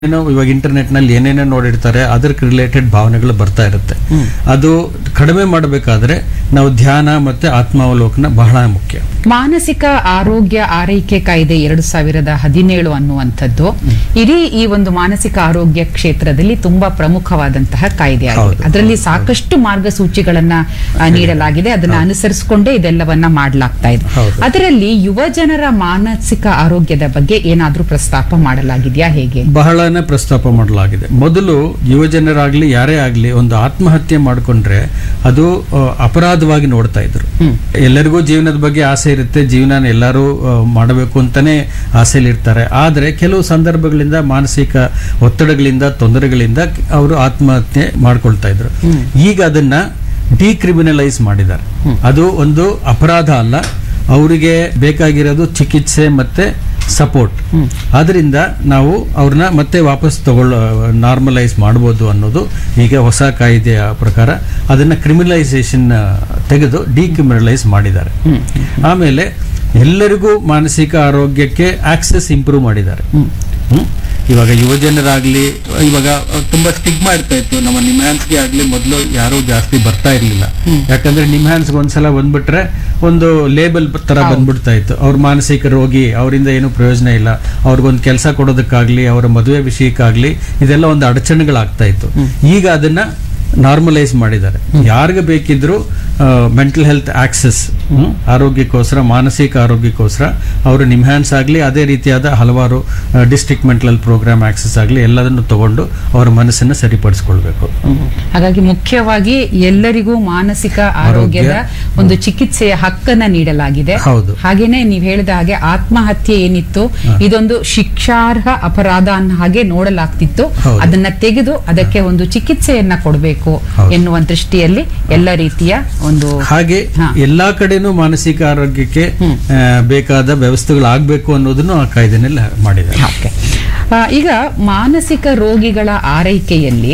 ಏನೋ ಇವಾಗ ಇಂಟರ್ನೆಟ್ ನಲ್ಲಿ ಏನೇನೋ ನೋಡಿರ್ತಾರೆ ಅದಕ್ಕೆ ರಿಲೇಟೆಡ್ ಭಾವನೆಗಳು ಬರ್ತಾ ಇರುತ್ತೆ ಅದು ಕಡಿಮೆ ಮಾಡಬೇಕಾದ್ರೆ ನಾವು ಧ್ಯಾನ ಮತ್ತೆ ಆತ್ಮಾವಲೋಕನ ಬಹಳ ಮುಖ್ಯ ಮಾನಸಿಕ ಆರೋಗ್ಯ ಆರೈಕೆ ಕಾಯ್ದೆ ಎರಡು ಸಾವಿರದ ಹದಿನೇಳು ಅನ್ನುವಂಥದ್ದು ಇಡೀ ಈ ಒಂದು ಮಾನಸಿಕ ಆರೋಗ್ಯ ಕ್ಷೇತ್ರದಲ್ಲಿ ತುಂಬಾ ಪ್ರಮುಖವಾದಂತಹ ಕಾಯ್ದೆ ಆಗಿದೆ ಹೌದು. ಅದರಲ್ಲಿ ಸಾಕಷ್ಟು ಮಾರ್ಗಸೂಚಿಗಳನ್ನ ಆ, ನೀಡಲಾಗಿದೆ ಅದನ್ನ ಅನುಸರಿಸಿಕೊಂಡೇ ಇದೆಲ್ಲವನ್ನ ಮಾಡಲಾಗ್ತಾ ಇದೆ ಹೌದು. ಅದರಲ್ಲಿ ಯುವ ಜನರ ಮಾನಸಿಕ ಆರೋಗ್ಯದ ಬಗ್ಗೆ ಏನಾದ್ರೂ ಪ್ರಸ್ತಾಪ ಮಾಡಲಾಗಿದೆಯಾ ಹೇಗೆ ಬಹಳನೇ ಪ್ರಸ್ತಾಪ ಮಾಡಲಾಗಿದೆ ಮೊದಲು ಯುವಜನರಾಗ್ಲಿ ಯಾರೇ ಆಗ್ಲಿ ಒಂದು ಆತ್ಮಹತ್ಯೆ ಮಾಡ್ಕೊಂಡ್ರೆ ಅದು ಆ, ಅಪರಾಧವಾಗಿ ನೋಡ್ತಾ ಇದ್ರು ಎಲ್ಲರಿಗೂ ಜೀವನದ ಬಗ್ಗೆ ಆಸೆ ಇರುತ್ತೆ ಜೀವನ ಎಲ್ಲರೂ ಆ, ಮಾಡಬೇಕು ಅಂತಾನೆ ಆಸೆಲಿರ್ತಾರೆ ಆದ್ರೆ ಕೆಲವು ಸಂದರ್ಭಗಳಿಂದ ಮಾನಸಿಕ ಒತ್ತಡಗಳಿಂದ ತೊಂದರೆಗಳಿಂದ ಅವರು ಆತ್ಮಹತ್ಯೆ ಮಾಡ್ಕೊಳ್ತಾ ಇದ್ರು ಈಗ ಅದನ್ನ ಡಿಕ್ರಿಮಿನಲೈಸ್ ಮಾಡಿದ್ದಾರೆ ಅದು ಒಂದು ಅಪರಾಧ ಅಲ್ಲ ಅವರಿಗೆ ಬೇಕಾಗಿರೋದು ಚಿಕಿತ್ಸೆ ಮತ್ತೆ ಸಪೋರ್ಟ್ ಆದ್ರಿಂದ ನಾವು ಅವ್ರನ್ನ ಮತ್ತೆ ವಾಪಸ್ ತಗೊಳ್ಳೋ ನಾರ್ಮಲೈಸ್ ಮಾಡ್ಬೋದು ಅನ್ನೋದು ಈಗ ಹೊಸ ಕಾಯ್ದೆಯ ಪ್ರಕಾರ ಅದನ್ನ ಕ್ರಿಮಿನಲೈಸೇಷನ್ ತೆಗೆದು ಡಿಕ್ರಿಮಿನಲೈಸ್ ಮಾಡಿದ್ದಾರೆ ಆಮೇಲೆ ಎಲ್ಲರಿಗೂ ಮಾನಸಿಕ ಆರೋಗ್ಯಕ್ಕೆ ಆಕ್ಸೆಸ್ ಇಂಪ್ರೂವ್ ಮಾಡಿದ್ದಾರೆ ಹ್ಮ್? ಇವಾಗ ಯುವಜನರಾಗ್ಲಿ ಇವಾಗ ತುಂಬಾ ಸ್ಟಿಗ್ಮಾ ಇರ್ತಾ ಇತ್ತು ನಮ್ಮ ನಿಮ್ಹ್ಯಾನ್ಸ್ಗೆ ಆಗ್ಲಿ ಮೊದಲು ಯಾರು ಜಾಸ್ತಿ ಬರ್ತಾ ಇರ್ಲಿಲ್ಲ ಯಾಕಂದ್ರೆ ನಿಮ್ಹ್ಯಾನ್ಸ್ಗೆ ಒಂದ್ಸಲ ಬಂದ್ಬಿಟ್ರೆ ಒಂದು ಲೇಬಲ್ ತರ ಬಂದ್ಬಿಡ್ತಾ ಇತ್ತು ಅವ್ರ ಮಾನಸಿಕ ರೋಗಿ ಅವರಿಂದ ಏನು ಪ್ರಯೋಜನ ಇಲ್ಲ ಅವ್ರಿಗೊಂದು ಕೆಲಸ ಕೊಡೋದಕ್ಕಾಗ್ಲಿ ಅವರ ಮದುವೆ ವಿಷಯಕ್ಕಾಗ್ಲಿ ಇದೆಲ್ಲ ಒಂದು ಅಡಚಣೆಗಳಾಗ್ತಾ ಇತ್ತು ಈಗ ಅದನ್ನ ನಾರ್ಮಲೈಸ್ ಮಾಡಿದ್ದಾರೆ ಯಾರಿಗೆ ಬೇಕಿದ್ರು ಮೆಂಟಲ್ ಹೆಲ್ತ್ ಆಕ್ಸೆಸ್ ಆರೋಗ್ಯಕ್ಕೋಸ್ಕರ ಮಾನಸಿಕ ಆರೋಗ್ಯಕ್ಕೋಸ್ಕರ ಅವರು ನಿಮ್ಹ್ಯಾನ್ಸ್ ಆಗಲಿ ಅದೇ ರೀತಿಯಾದ ಹಲವಾರು district mental health programme access ಆಗಲಿ ಎಲ್ಲದನ್ನು ತಗೊಂಡು ಅವರ ಮನಸ್ಸನ್ನು ಸರಿಪಡಿಸ್ಕೊಳ್ಬೇಕು ಹಾಗಾಗಿ ಮುಖ್ಯವಾಗಿ ಎಲ್ಲರಿಗೂ ಮಾನಸಿಕ ಆರೋಗ್ಯದ ಒಂದು ಚಿಕಿತ್ಸೆಯ ಹಕ್ಕನ್ನ ನೀಡಲಾಗಿದೆ ಹೌದು. ಹಾಗೇನೆ ನೀವು ಹೇಳಿದ ಹಾಗೆ ಆತ್ಮಹತ್ಯೆ ಏನಿತ್ತು ಇದೊಂದು ಶಿಕ್ಷಾರ್ಹ ಅಪರಾಧ ಅನ್ನೋ ಹಾಗೆ ನೋಡಲಾಗ್ತಿತ್ತು ಹೌದು. ಅದನ್ನ ತೆಗೆದು ಅದಕ್ಕೆ ಒಂದು ಚಿಕಿತ್ಸೆಯನ್ನ ಕೊಡಬೇಕು ಹೌದು. ಎನ್ನುವ ದೃಷ್ಟಿಯಲ್ಲಿ ಎಲ್ಲ ರೀತಿಯ ಒಂದು ಹಾಗೆ ಹಾ. ಎಲ್ಲಾ ಕಡೆನೂ ಮಾನಸಿಕ ಆರೋಗ್ಯಕ್ಕೆ ಆ, ಬೇಕಾದ ವ್ಯವಸ್ಥೆಗಳಾಗಬೇಕು ಅನ್ನೋದನ್ನು ಆ ಕಾಯ್ದೆನಲ್ಲಿ ಮಾಡಿದ್ದಾರೆ ಓಕೆ. ಆ, ಈಗ ಮಾನಸಿಕ ರೋಗಿಗಳ ಆರೈಕೆಯಲ್ಲಿ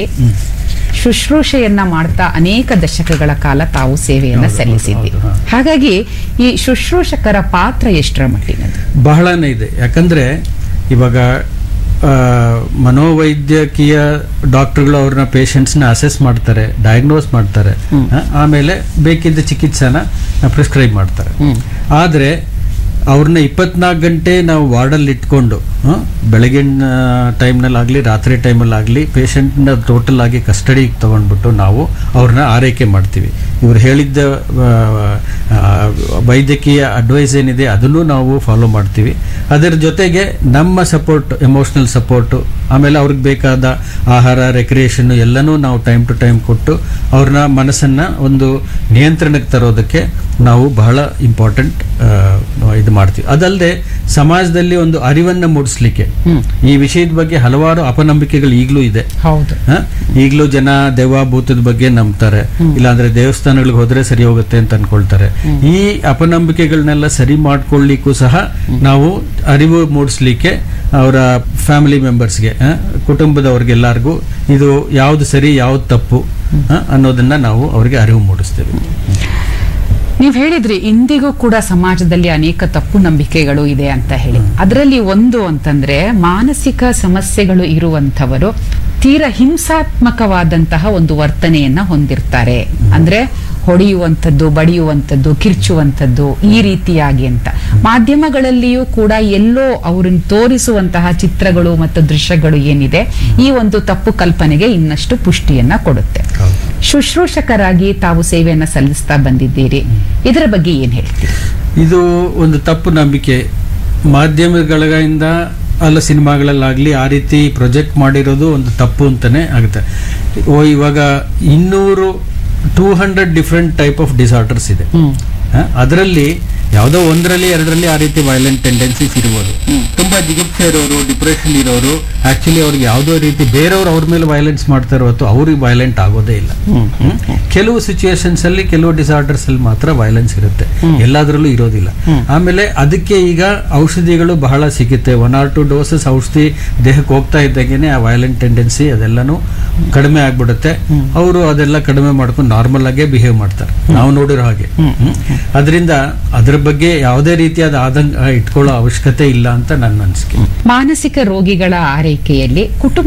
ಶುಶ್ರೂಷೆಯನ್ನ ಮಾಡ್ತಾ ಅನೇಕ ದಶಕಗಳ ಕಾಲ ತಾವು ಸೇವೆಯನ್ನ ಹೌದು, ಸಲ್ಲಿಸಿದ್ದಿ ಹೌದು, ಹಾ. ಹಾಗಾಗಿ ಈ ಶುಶ್ರೂಷಕರ ಪಾತ್ರ ಎಷ್ಟರ ಮಟ್ಟಿನದು ಬಹಳನೇ ಇದೆ ಯಾಕಂದ್ರೆ ಇವಾಗ ಆ, ಮನೋವೈದ್ಯಕೀಯ ಡಾಕ್ಟರ್ಗಳು ಅವ್ರನ್ನ ಪೇಷಂಟ್ಸ್ನ ಅಸೆಸ್ ಮಾಡ್ತಾರೆ ಡಯಾಗ್ನೋಸ್ ಮಾಡ್ತಾರೆ ಆ, ಆಮೇಲೆ ಬೇಕಿದ್ದ ಚಿಕಿತ್ಸೆನ ಪ್ರಿಸ್ಕ್ರೈಬ್ ಮಾಡ್ತಾರೆ ಆದರೆ ಅವ್ರನ್ನ ಇಪ್ಪತ್ನಾಲ್ಕು ಗಂಟೆ ನಾವು ವಾರ್ಡಲ್ಲಿ ಇಟ್ಕೊಂಡು ಆ, ಬೆಳಗಿನ ಟೈಮ್ನಲ್ಲಾಗಲಿ ರಾತ್ರಿ ಟೈಮಲ್ಲಾಗಲಿ ಪೇಷಂಟ್ನ ಟೋಟಲ್ ಆಗಿ ಕಸ್ಟಡಿಗೆ ತಗೊಂಡ್ಬಿಟ್ಟು ನಾವು ಅವ್ರನ್ನ ಆರೈಕೆ ಮಾಡ್ತೀವಿ ಇವ್ರು ಹೇಳಿದ್ದ ಆ, ಆ, ವೈದ್ಯಕೀಯ ಅಡ್ವೈಸ್ ಏನಿದೆ ಅದನ್ನು ನಾವು ಫಾಲೋ ಮಾಡ್ತೀವಿ ಅದರ ಜೊತೆಗೆ ನಮ್ಮ ಸಪೋರ್ಟ್ ಎಮೋಷನಲ್ ಸಪೋರ್ಟು ಆಮೇಲೆ ಅವ್ರಿಗೆ ಬೇಕಾದ ಆಹಾರ ರೆಕ್ರಿಯೇಷನ್ ಎಲ್ಲನೂ ನಾವು ಟೈಮ್ ಟು ಟೈಮ್ ಕೊಟ್ಟು ಅವ್ರನ್ನ ಮನಸ್ಸನ್ನ ಒಂದು ನಿಯಂತ್ರಣಕ್ಕೆ ತರೋದಕ್ಕೆ ನಾವು ಬಹಳ ಇಂಪಾರ್ಟೆಂಟ್ ಇದು ಮಾಡ್ತೀವಿ ಅದಲ್ಲದೆ ಸಮಾಜದಲ್ಲಿ ಒಂದು ಅರಿವನ್ನ ಮೂಡಿಸ್ಲಿಕ್ಕೆ ಈ ವಿಷಯದ ಬಗ್ಗೆ ಹಲವಾರು ಅಪನಂಬಿಕೆಗಳು ಈಗಲೂ ಇದೆ ಹೌದು ಹ? ಈಗಲೂ ಜನ ದೆವ್ವ ಭೂತದ ಬಗ್ಗೆ ನಂಬ್ತಾರೆ ಇಲ್ಲಾಂದ್ರೆ ದೇವಸ್ಥಾನಗಳಿಗೆ ಹೋದ್ರೆ ಸರಿ ಹೋಗುತ್ತೆ ಅಂತ ಅನ್ಕೊಳ್ತಾರೆ ಈ ಅಪನಂಬಿಕೆಗಳನ್ನೆಲ್ಲ ಸರಿ ಮಾಡ್ಕೊಳ್ಳಿಕ್ಕೂ ಸಹ ನಾವು ಅರಿವು ಮೂಡಿಸ್ಲಿಕ್ಕೆ ಅವರ ಫ್ಯಾಮಿಲಿ ಮೆಂಬರ್ಸ್ಗೆ ಕುಟುಂಬದವ್ರಿಗೆ ಎಲ್ಲರಿಗೂ ಇದು ಯಾವ್ದು ಸರಿ ಯಾವ್ದು ತಪ್ಪು ಹ? ಅನ್ನೋದನ್ನ ನಾವು ಅವರಿಗೆ ಅರಿವು ಮೂಡಿಸ್ತೇವೆ ನೀವು ಹೇಳಿದ್ರಿ ಇಂದಿಗೂ ಕೂಡ ಸಮಾಜದಲ್ಲಿ ಅನೇಕ ತಪ್ಪು ನಂಬಿಕೆಗಳು ಇದೆ ಅಂತ ಹೇಳಿ ಅದರಲ್ಲಿ ಒಂದು ಅಂತಂದ್ರೆ ಮಾನಸಿಕ ಸಮಸ್ಯೆಗಳು ಇರುವಂತವರು ತೀರಾ ಹಿಂಸಾತ್ಮಕವಾದಂತಹ ಒಂದು ವರ್ತನೆಯನ್ನ ಹೊಂದಿರ್ತಾರೆ ಅಂದ್ರೆ ಹೊಡೆಯುವಂಥದ್ದು ಬಡಿಯುವಂಥದ್ದು ಕಿರ್ಚುವಂಥದ್ದು ಈ ರೀತಿಯಾಗಿ ಅಂತ ಮಾಧ್ಯಮಗಳಲ್ಲಿಯೂ ಕೂಡ ಎಲ್ಲೋ ಅವ್ರನ್ನ ತೋರಿಸುವಂತಹ ಚಿತ್ರಗಳು ಮತ್ತು ದೃಶ್ಯಗಳು ಏನಿದೆ ಈ ಒಂದು ತಪ್ಪು ಕಲ್ಪನೆಗೆ ಇನ್ನಷ್ಟು ಪುಷ್ಟಿಯನ್ನ ಕೊಡುತ್ತೆ ಶುಶ್ರೂಷಕರಾಗಿ ತಾವು ಸೇವೆಯನ್ನ ಸಲ್ಲಿಸ್ತಾ ಬಂದಿದ್ದೀರಿ ಇದರ ಬಗ್ಗೆ ಏನ್ ಹೇಳ್ತೀರಿ ಇದು ಒಂದು ತಪ್ಪು ನಂಬಿಕೆ ಮಾಧ್ಯಮಗಳಿಂದ ಅಲ್ಲ ಸಿನಿಮಾಗಳಲ್ಲಾಗ್ಲಿ ಆ ರೀತಿ ಪ್ರೊಜೆಕ್ಟ್ ಮಾಡಿರೋದು ಒಂದು ತಪ್ಪು ಅಂತಾನೆ ಆಗುತ್ತೆ ಓ ಇವಾಗ ಇನ್ನೂರು two hundred different type of disorders ಇದೆ ಅದರಲ್ಲಿ ಯಾವುದೋ ಒಂದರಲ್ಲಿ ಎರಡರಲ್ಲಿ ಆ ರೀತಿ ವೈಲೆಂಟ್ ಟೆಂಡೆನ್ಸೀಸ್ ಇರ್ಬೋದು ತುಂಬಾ ಜಿಗುಪ್ಸೆ ಇರೋರು ಡಿಪ್ರೆಷನ್ ಇರೋರು ಆಕ್ಚುಲಿ ಅವ್ರಿಗೆ ಯಾವುದೋ ರೀತಿ ಬೇರೆಯವ್ರು ಅವ್ರ ಮೇಲೆ ವೈಲೆನ್ಸ್ ಮಾಡ್ತಾ ಹೊತ್ತು ಅವ್ರಿಗೆ ವೈಲೆಂಟ್ ಆಗೋದೇ ಇಲ್ಲ ಹ್ಮ್? ಕೆಲವು ಸಿಚುಯೇಷನ್ಸ್ ಅಲ್ಲಿ ಕೆಲವು ಡಿಸಾರ್ಡರ್ಸ್ ಅಲ್ಲಿ ಮಾತ್ರ ವೈಲೆನ್ಸ್ ಇರುತ್ತೆ ಎಲ್ಲಾದ್ರಲ್ಲೂ ಇರೋದಿಲ್ಲ ಆಮೇಲೆ ಅದಕ್ಕೆ ಈಗ ಔಷಧಿಗಳು ಬಹಳ ಸಿಗುತ್ತೆ ಒನ್ ಆರ್ ಟು ಡೋಸಸ್ ಔಷಧಿ ದೇಹಕ್ಕೆ ಹೋಗ್ತಾ ಇದ್ದಾಗೇನೆ ಆ ವೈಲೆಂಟ್ ಟೆಂಡೆನ್ಸಿ ಅದೆಲ್ಲನೂ ಕಡಿಮೆ ಆಗ್ಬಿಡುತ್ತೆ ಅವರು ಅದೆಲ್ಲ ಕಡಿಮೆ ಮಾಡ್ಕೊಂಡು ನಾರ್ಮಲ್ ಆಗೇ ಬಿಹೇವ್ ಮಾಡ್ತಾರೆ ನಾವು ನೋಡಿರೋ ಹಾಗೆ ಹ್ಮ್? ಅದರಿಂದ ಅದ್ರ ಬಗ್ಗೆ ಯಾವುದೇ ರೀತಿಯಾದ ಆತಂಕ ಇಟ್ಕೊಳ್ಳೋ ಅವಶ್ಯಕತೆ ಇಲ್ಲ ಅಂತ ನನ್ನ ಅನಿಸಿಕೆ ಮಾನಸಿಕ ರೋಗಿಗಳ ಆರೈಕೆಯಲ್ಲಿ ಕುಟುಂಬ